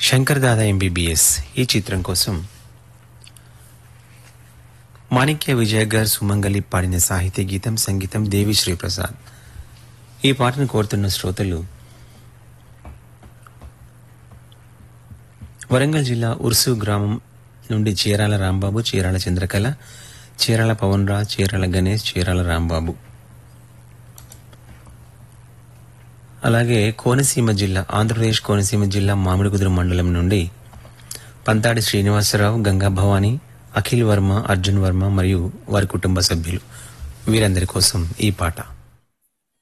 శంకర్ దాదా MBBS ఈ చిత్రం కోసం మాణిక్య విజయ్ గారు సుమంగలి పాడిన సాహిత్య గీతం సంగీతం దేవి శ్రీప్రసాద్ ఈ పాటను కోరుతున్న శ్రోతలు వరంగల్ జిల్లా ఉర్సు గ్రామం నుండి చీరాల రాంబాబు చీరాల చంద్రకళ చీరాల పవన్ రాజ్ చీరాల గణేష్ చీరాల రాంబాబు అలాగే కోనసీమ జిల్లా ఆంధ్రప్రదేశ్ కోనసీమ జిల్లా మామిడికుదురు మండలం నుండి పంతాడి శ్రీనివాసరావు గంగా భవాని అఖిల్ వర్మ అర్జున్ వర్మ మరియు వారి కుటుంబ సభ్యులు వీరందరి కోసం ఈ పాట